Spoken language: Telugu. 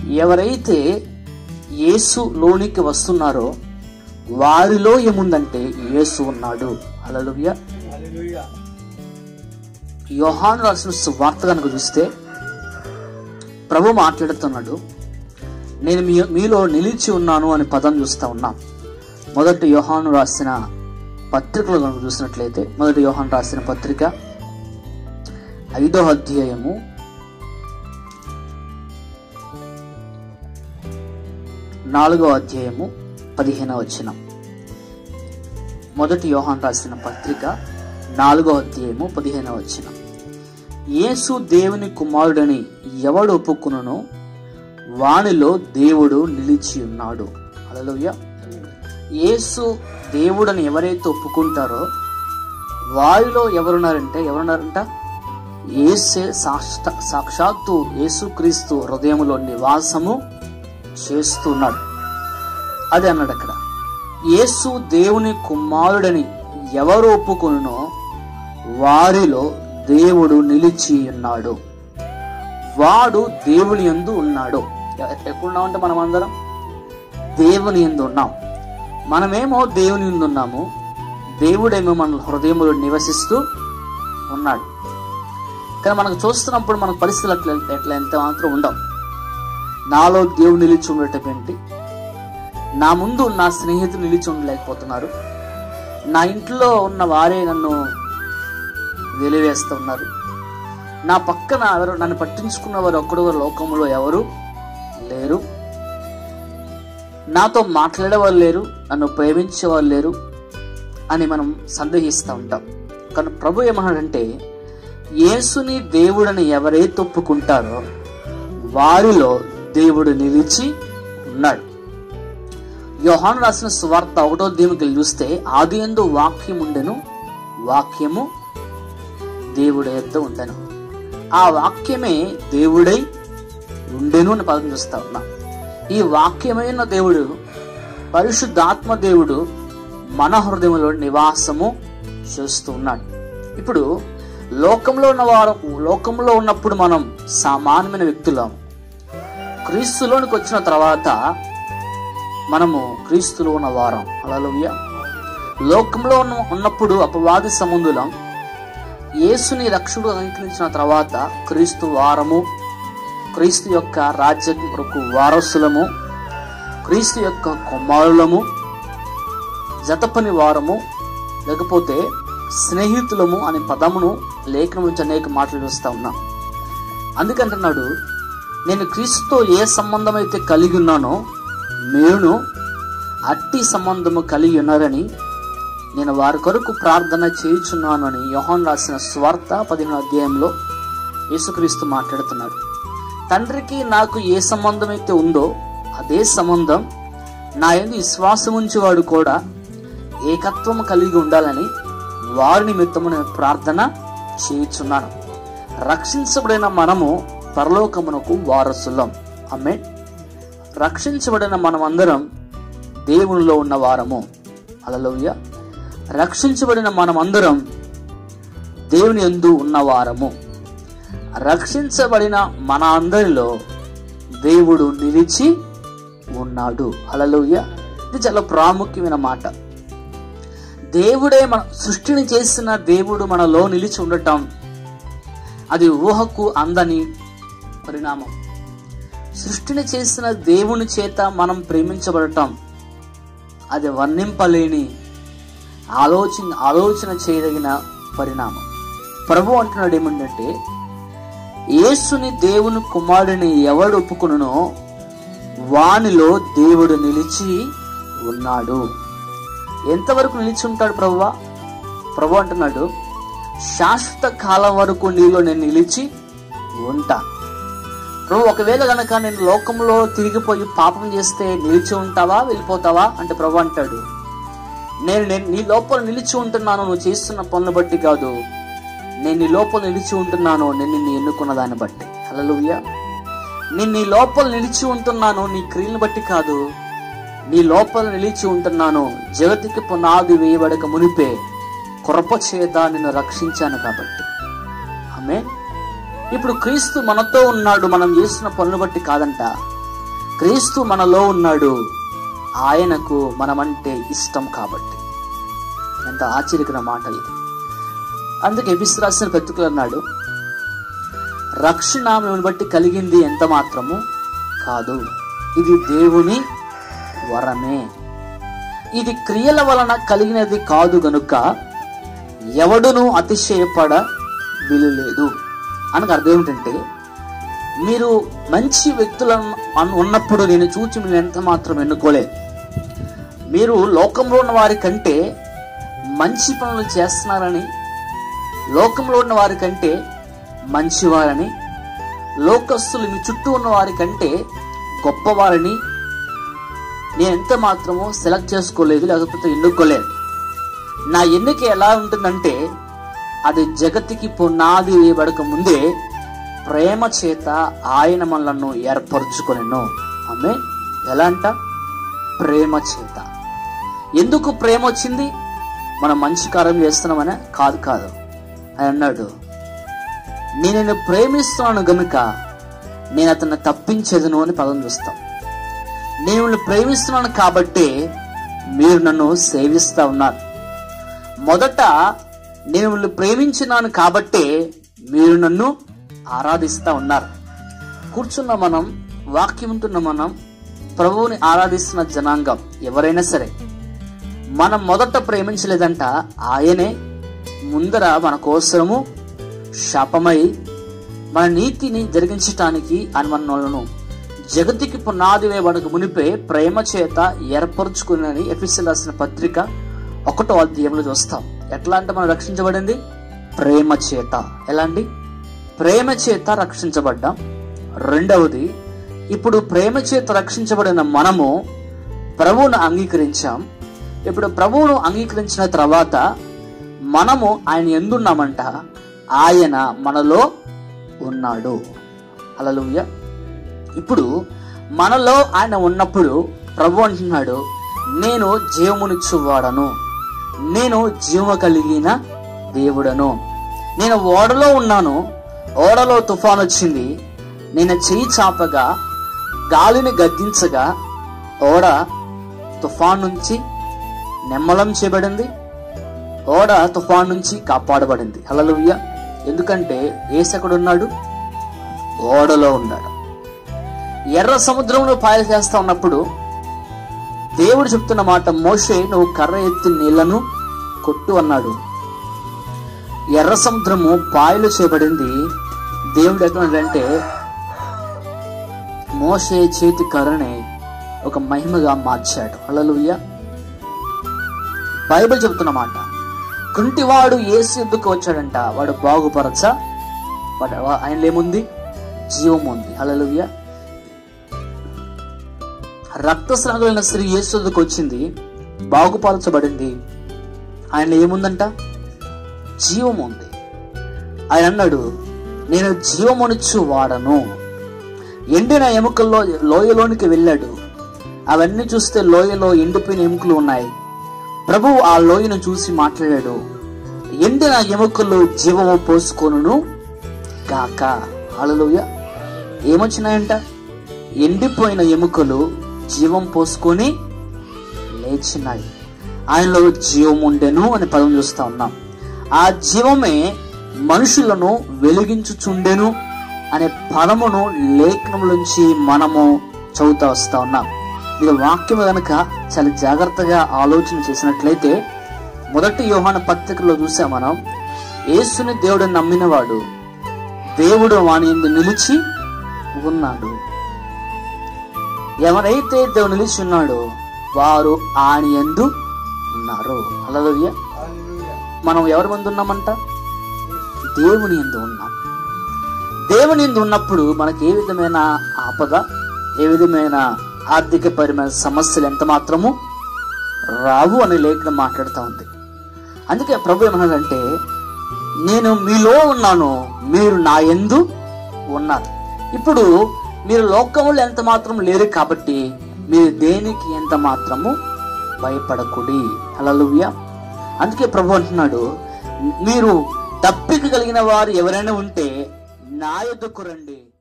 ఎవరైతే యేసు లోనికి వస్తున్నారో వారిలో ఏముందంటే యేసు ఉన్నాడు హల్లెలూయా యోహాను రాసిన సువార్త కనుక చూస్తే ప్రభు మాట్లాడుతున్నాడు నేను మీ మీలో నిలిచి ఉన్నాను అని పదం చూస్తా ఉన్నాం మొదటి యోహాను రాసిన పత్రికలు కనుక చూసినట్లయితే మొదటి యోహాను రాసిన పత్రిక ఐదో అధ్యాయము నాలుగో అధ్యాయము పదిహేనవ వచనం మొదటి యోహాన్ రాసిన పత్రిక నాలుగో అధ్యాయము పదిహేనవ వచనం యేసు దేవుని కుమారుడని ఎవడు ఒప్పుకునో వానిలో దేవుడు నిలిచి ఉన్నాడు హల్లెలూయ యేసు దేవుడని ఎవరైతే ఒప్పుకుంటారో వారిలో ఎవరున్నారంటే ఎవరున్నారంట ఏసే సాక్ష సాక్షాత్తు యేసుక్రీస్తు హృదయములో నివాసము చేస్తున్నాడు అది అన్నాడు అక్కడ యేసు దేవుని కుమారుడని ఎవరు ఒప్పుకొనునో వారిలో దేవుడు నిలిచి ఉన్నాడు వాడు దేవుని యందు ఉన్నాడు ఎ- ఎక్కడున్నామంటే మనం అందరం దేవుని యందు ఉన్నాం మనమేమో దేవుని యందు ఉన్నాము దేవుడేమో మన హృదయములో నివసిస్తూ ఉన్నాడు కానీ మనకు చూస్తున్నప్పుడు మన పరిస్థితులు అట్లా ఎట్లా ఎంత మాత్రం ఉండవు నాలో దేవుడు నిలిచి ఉండటం ఏంటి నా ముందు నా స్నేహితులు నిలిచి ఉండలేకపోతున్నారు నా ఇంట్లో ఉన్న వారే నన్ను వెలివేస్తూ ఉన్నారు నా పక్కన ఎవరు నన్ను పట్టించుకున్న వారు ఒక్కడు లోకంలో ఎవరు లేరు నాతో మాట్లాడే వాళ్ళు లేరు నన్ను ప్రేమించే వాళ్ళు లేరు అని మనం సందేహిస్తూ ఉంటాం కానీ ప్రభు ఏమన్నాడంటే యేసుని దేవుడని ఎవరైతే ఒప్పుకుంటారో వారిలో దేవుడు నిలిచి ఉన్నాడు యోహాను రాసిన సువార్త ఒకటో దీనికి చూస్తే ఆది ఎందు వాక్యం ఉండెను వాక్యము దేవుడి యొద్ద ఉండెను ఆ వాక్యమే దేవుడై ఉండెను అని పదం చూస్తా ఉన్నా ఈ వాక్యమైన దేవుడు పరిశుద్ధాత్మ దేవుడు మన హృదయంలో నివాసము చేస్తూ ఉన్నాడు ఇప్పుడు లోకంలో ఉన్న వారు లోకంలో ఉన్నప్పుడు మనం సామాన్యమైన వ్యక్తులం క్రీస్తులోనికి వచ్చిన తర్వాత మనము క్రీస్తులో ఉన్న వారం అలలుయ్య లోకంలో ఉన్న ఉన్నప్పుడు అపవాది సముందులం యేసుని రక్షుడు అంగీకరించిన తర్వాత క్రీస్తు వారము క్రీస్తు యొక్క రాజ్యం కొరకు వారసులము క్రీస్తు యొక్క కుమారులము జతపని వారము లేకపోతే స్నేహితులము అనే పదమును లేఖనం నుంచి అనేక మాటలు చూస్తా ఉన్నాం అందుకంటున్నాడు నేను క్రీస్తుతో ఏ సంబంధం అయితే కలిగి ఉన్నానో నేను అట్టి సంబంధము కలిగి ఉన్నారని నేను వారి కొరకు ప్రార్థన చేయుచున్నాను అని యోహాన్ రాసిన స్వార్థ పదిహేను అధ్యాయంలో యేసుక్రీస్తు మాట్లాడుతున్నాడు తండ్రికి నాకు ఏ సంబంధం అయితే ఉందో అదే సంబంధం నా ఎందు విశ్వాసం ఉంచేవాడు కూడా ఏకత్వం కలిగి ఉండాలని వారి నిమిత్తము నేను ప్రార్థన చేయుచున్నాను రక్షించబడిన మనము పరలోకమునకు వారసులం అమ్మే రక్షించబడిన మనమందరం దేవునిలో ఉన్న వారము అలలోయ రక్షించబడిన మనమందరం దేవుని యందు ఉన్న వారము రక్షించబడిన మన అందరిలో దేవుడు నిలిచి ఉన్నాడు అలలోయ ఇది చాలా ప్రాముఖ్యమైన మాట దేవుడే మన సృష్టిని చేసిన దేవుడు మనలో నిలిచి ఉండటం అది ఊహకు అందని పరిణామం సృష్టిని చేసిన దేవుని చేత మనం ప్రేమించబడటం అది వర్ణింపలేని ఆలోచన ఆలోచన చేయదగిన పరిణామం ప్రభు అంటున్నాడు ఏమంటే యేసుని దేవుని కుమారుడిని ఎవడు ఒప్పుకునో వానిలో దేవుడు నిలిచి ఉన్నాడు ఎంతవరకు నిలిచి ఉంటాడు ప్రభువా ప్రభు అంటున్నాడు శాశ్వత కాలం వరకు నీలో నేను నిలిచి ఉంటా ప్రభు ఒకవేళ గనక నేను లోకంలో తిరిగిపోయి పాపం చేస్తే నిలిచి ఉంటావా వెళ్ళిపోతావా అంటే ప్రభు అంటాడు నేను నేను నీ లోపల నిలిచి ఉంటున్నాను నువ్వు చేస్తున్న పనులు బట్టి కాదు నేను నీ లోపల నిలిచి ఉంటున్నాను నేను నిన్ను ఎన్నుకున్న దాన్ని బట్టి హల్లెలూయా నేను నీ లోపల నిలిచి ఉంటున్నాను నీ క్రియలను బట్టి కాదు నీ లోపల నిలిచి ఉంటున్నాను జగతికి పునాది వేయబడక మునిపే కొరప చేత నిన్ను రక్షించాను కాబట్టి ఆమె ఇప్పుడు క్రీస్తు మనతో ఉన్నాడు మనం చేస్తున్న పనులు బట్టి కాదంట క్రీస్తు మనలో ఉన్నాడు ఆయనకు మనమంటే ఇష్టం కాబట్టి ఎంత ఆశ్చర్యకర మాట ఇది అందుకే ఎపిస్ రాసిన పత్రికలు అన్నాడు రక్షణ మిమ్మల్ని బట్టి కలిగింది ఎంత మాత్రము కాదు ఇది దేవుని వరమే ఇది క్రియల వలన కలిగినది కాదు గనుక ఎవడును అతిశయపడ వీలు అనకు అర్థం ఏమిటంటే మీరు మంచి వ్యక్తులను అన్- ఉన్నప్పుడు నేను చూచి మీరు ఎంత మాత్రం ఎన్నుకోలే మీరు లోకంలో ఉన్న వారి కంటే మంచి పనులు చేస్తున్నారని లోకంలో ఉన్న వారి కంటే మంచివారని లోకస్తులు మీ చుట్టూ ఉన్న వారి కంటే గొప్పవారని నేను ఎంత మాత్రమో సెలెక్ట్ చేసుకోలేదు లేకపోతే ఎన్నుకోలేదు నా ఎన్నిక ఎలా ఉంటుందంటే అది జగత్తుకి పునాది వేయబడక ముందే ప్రేమ చేత ఆయన మనలను ఏర్పరచుకొనెను ఆమె ఎలా అంట ప్రేమ చేత ఎందుకు ప్రేమ వచ్చింది మనం మంచి కార్యం చేస్తున్నామనే కాదు కాదు ఆయన అన్నాడు నేను నిన్ను ప్రేమిస్తున్నాను గనుక నేను అతన్ని తప్పించేదను అని పదం చూస్తాం నేను మిమ్మల్ని ప్రేమిస్తున్నాను కాబట్టి మీరు నన్ను సేవిస్తా ఉన్నారు మొదట నేను మిమ్మల్ని ప్రేమించినాను కాబట్టే మీరు నన్ను ఆరాధిస్తా ఉన్నారు కూర్చున్న మనం వాక్యం ఉంటున్న మనం ప్రభువుని ఆరాధిస్తున్న జనాంగం ఎవరైనా సరే మనం మొదట ప్రేమించలేదంట ఆయనే ముందర మన కోసము శాపమై మన నీతిని జరిగించటానికి ఆయన మనలను జగతికి పునాది వేయబడక మునిపే ప్రేమ చేత ఏర్పరచుకుని ఎఫిసిల్ రాసిన పత్రిక ఒకటో అధ్యాయంలో చూస్తాం ఎట్లా అంటే మనం రక్షించబడింది ప్రేమ చేత ఎలా అండి ప్రేమ చేత రక్షించబడ్డాం రెండవది ఇప్పుడు ప్రేమ చేత రక్షించబడిన మనము ప్రభువును అంగీకరించాం ఇప్పుడు ప్రభువును అంగీకరించిన తర్వాత మనము ఆయన ఎందున్నామంట ఆయన మనలో ఉన్నాడు అలలుయ్య ఇప్పుడు మనలో ఆయన ఉన్నప్పుడు ప్రభు అంటున్నాడు నేను జీవమునిచ్చువాడను నేను జీవము కలిగిన దేవుడను నేను ఓడలో ఉన్నాను ఓడలో తుఫాన్ వచ్చింది నేను చెయ్యి చాపగా గాలిని గద్దించగా ఓడ తుఫాన్ నుంచి నెమ్మలం చేయబడింది ఓడ తుఫాన్ నుంచి కాపాడబడింది హల్లెలూయా ఎందుకంటే ఏసకుడు ఉన్నాడు ఓడలో ఉన్నాడు ఎర్ర సముద్రంలో పాయలు చేస్తా ఉన్నప్పుడు దేవుడు చెప్తున్న మాట మోషే నువ్వు కర్ర ఎత్తి నీళ్లను కొట్టు అన్నాడు ఎర్ర సముద్రము పాయలు చేయబడింది దేవుడు ఎక్కడంటే మోషే చేతి కర్రని ఒక మహిమగా మార్చాడు హల్లెలూయా బైబిల్ చెబుతున్న మాట కుంటివాడు ఏసు ఎందుకు వచ్చాడంట వాడు బాగుపరచ వాడు ఆయన ఏముంది జీవం ఉంది హల్లెలూయా రక్తస్రాగులైన స్త్రీ యేసు వద్దకు వచ్చింది బాగుపరచబడింది ఆయన ఏముందంట జీవం ఉంది ఆయన అన్నాడు నేను జీవమునిచ్చు వాడను ఎండిన ఎముకల్లో లోయలోనికి వెళ్ళాడు అవన్నీ చూస్తే లోయలో ఎండిపోయిన ఎముకలు ఉన్నాయి ప్రభువు ఆ లోయను చూసి మాట్లాడాడు ఎండిన ఎముకలు జీవము పోసుకొనును గాక హల్లెలూయ ఏమొచ్చినాయంట ఎండిపోయిన ఎముకలు జీవం పోసుకొని లేచినాయి ఆయనలో జీవం ఉండెను అని పదం చూస్తా ఉన్నాం ఆ జీవమే మనుషులను వెలిగించుచుండెను అనే పదమును లేఖనం నుంచి మనము చదువుతా వస్తా ఉన్నాం ఇది వాక్యం కనుక చాలా జాగ్రత్తగా ఆలోచన చేసినట్లయితే మొదటి యోహాన పత్రికలో చూసా మనం యేసుని దేవుడు నమ్మినవాడు దేవుడు వాని యందు నిలిచి ఉన్నాడు ఎవరైతే దేవుడు నిలిచి ఉన్నాడో వారు ఆయన యందు ఉన్నారు అలలోయ మనం ఎవరి ముందు ఉన్నామంట దేవుని ఎందు ఉన్నాం దేవుని ఎందు ఉన్నప్పుడు మనకి ఏ విధమైన ఆపద ఏ విధమైన ఆర్థిక పరమైన సమస్యలు ఎంత మాత్రము రావు అనే లేఖనం మాట్లాడుతూ ఉంది అందుకే ప్రభు ఏమన్నాడంటే నేను మీలో ఉన్నాను మీరు నా ఎందు ఉన్నారు ఇప్పుడు మీరు లోకంలో ఎంత మాత్రం లేరు కాబట్టి మీరు దేనికి ఎంత మాత్రము భయపడకుడి హల్లెలూయా అందుకే ప్రభు అంటున్నాడు మీరు తప్పిక కలిగిన వారు ఎవరైనా ఉంటే నా యొద్దకు రండి